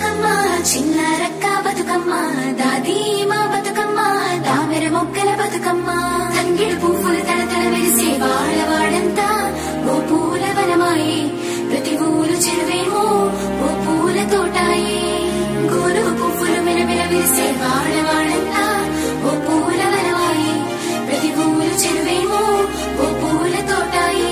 బతుకమ్మ చిన్న రక్క బతుకమ్మ దాది మా బతుకమ్మ దామెర మొక్కల బతుకమ్మ తంగిడు పువ్వులు తడతడ మెరిసే వాడవాడంతా ఓ పూల వనమాయే ప్రతి ఊరు చెరువేమో ఓ పూల తోటాయే గోరు పువ్వులు మెరమెర విరిసే వాడవాడంతా ఓ పూల వనమాయే ప్రతి ఊరు చెరువేమో ఓ పూల తోటాయే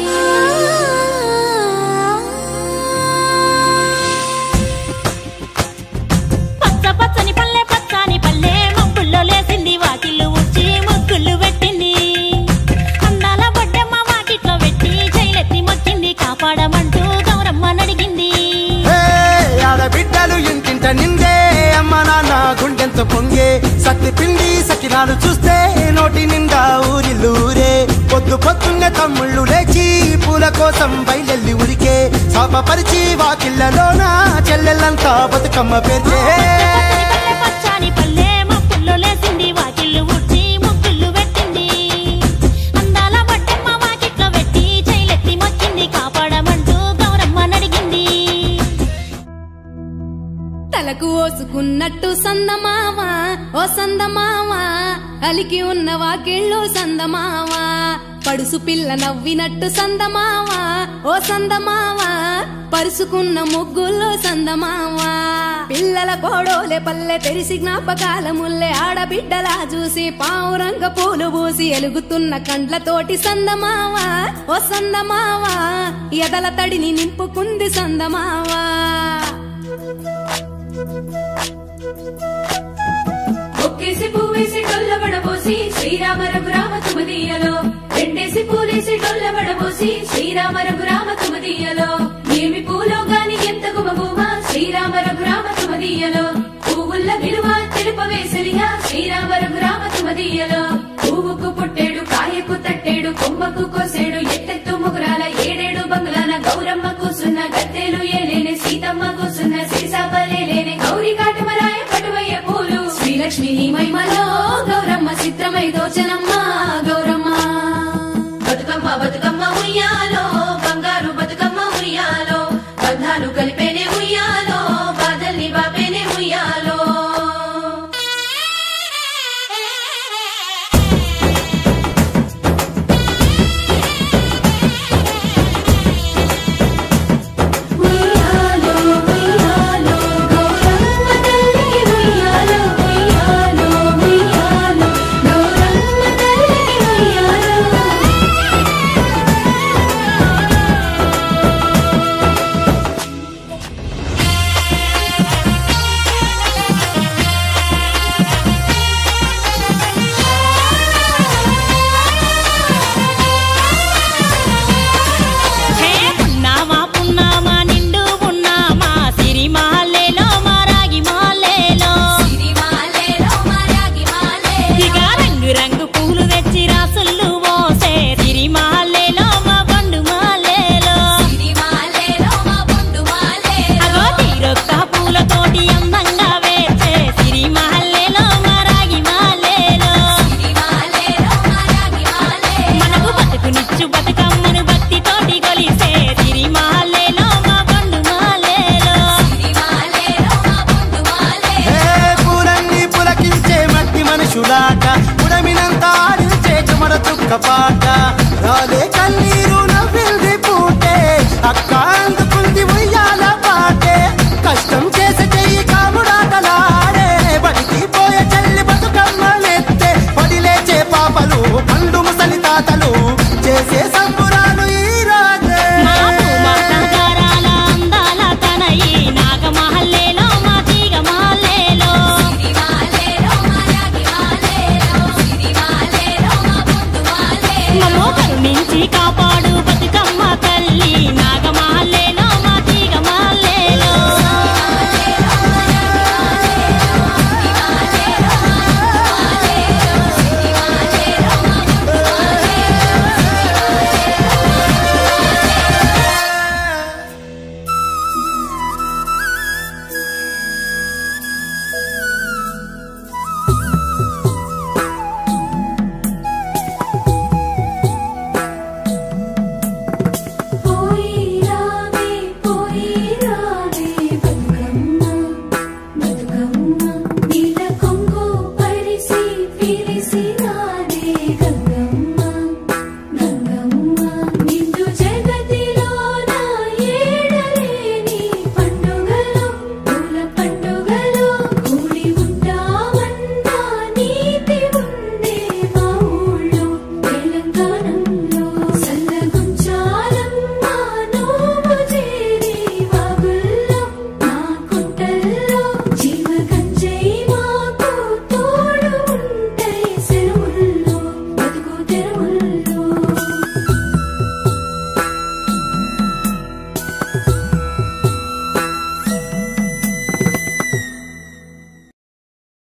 పచ్చ పచ్చని పల్లె పచ్చని పల్లె మబ్బుల్లో లేసింది వాకిళ్ళు ఉచ్చి ముగ్గులు పెట్టింది అందాల బొడ్డమ్మ వాకిట్లో పెట్టి జైలెత్తి మొక్కింది కాపాడమంటూ గౌరమ్మ నడిగింది ఏ, ఆడబిడ్డలు ఇంటింట నిందే అమ్మ నాన్న గుండెంత పొంగే సత్తి పిండి సకినాలు చూస్తే నోటి నిండా ఊరిల్లూరే పొద్దు పొద్దున్నే తమ్ముళ్ళు లేచి పూల కోసం బయలెల్లి ఉరికే శాపపరిచి వాకిళ్ళలోన చెల్లెళ్ళంతా బతుకమ్మ పేర్చే పచ్చని పల్లె పచ్చని పల్లె మబ్బుల్లో లేసింది వాకిళ్ళు ఉచ్చి ముగ్గులు పెట్టింది అందాల బొడ్డమ్మ వాకిట్లో పెట్టి జైలెత్తి మొక్కింది కాపాడమంటూ గౌరమ్మ నడిగింది తలకు ఓసుకున్నట్టు సందమావా ఓ సందమావా అలికి ఉన్న వాకిళ్ళు సందమావా పడుసు పిల్ల నవ్వినట్టు సందమావా ఓ సందమావా పరుసుకున్న ముగ్గుల్లో సందమావా పిల్లల కోడోలే పల్లె తెరిసి జ్ఞాపకాల ముల్లె ఆడబిడ్డలా చూసి పావురంగ పూలు పూసి ఎలుగుతున్న కండ్లతోటి సందమావా ఓ సందమావా ఎదల తడిని నింపుకుంది సందమావా ఒక్కేసి పువ్వేసి డొల్లబడబోసి శ్రీరామ రఘురామ తుమదీయలో రెండేసి పూలేసి డొల్లబడబోసి శ్రీరామ రఘురామ తుమదీయలో ఏమి పూలో గాని ఎంత గుమగుమ శ్రీరామ రఘురామ తుమదీయలో పువ్వుల్ల విలువ తెలుపవేసలియా శ్రీరామ రఘురామ తుమదీయలో పువ్వుకు పుట్టేడు కాయకు తట్టేడు కొమ్మకు కోసేడు ఎత్తెత్తు ముగురాల ఏడేడు బంగ్లాల గౌరమ్మ కూసున్న గద్దెలు ఏలేని సీతమ్మ కూసున్న సీసాపలేలేని గౌరీ కాటమరాయ పటువయ్య పూలు శ్రీలక్ష్మి నీ మహిమలో గౌరమ్మ చిత్రమై దోచనమ్మ గౌరమ్మ బతుకమ్మ బతుకమ్మ ఉయ్యాలో బంగారు బతుకమ్మ ఉయ్యాలో బంధాలు కలిపేనే ఉయ్యాలో బాధల్ని బాపేనే ఉయ్యాలో ఉయ్యాలో ఉయ్యాలో గౌరమ్మ తల్లికి ఉయ్యాలో ఉయ్యాలో ఉయ్యాలో గౌరమ్మ తల్లికి పిలిసినాదే గంగమ్మ గంగమ్మ నిండు జగతిలో నా ఏడలేని పండుగలు పూల పండుగలు కూడి ఉంటావన్నా నీ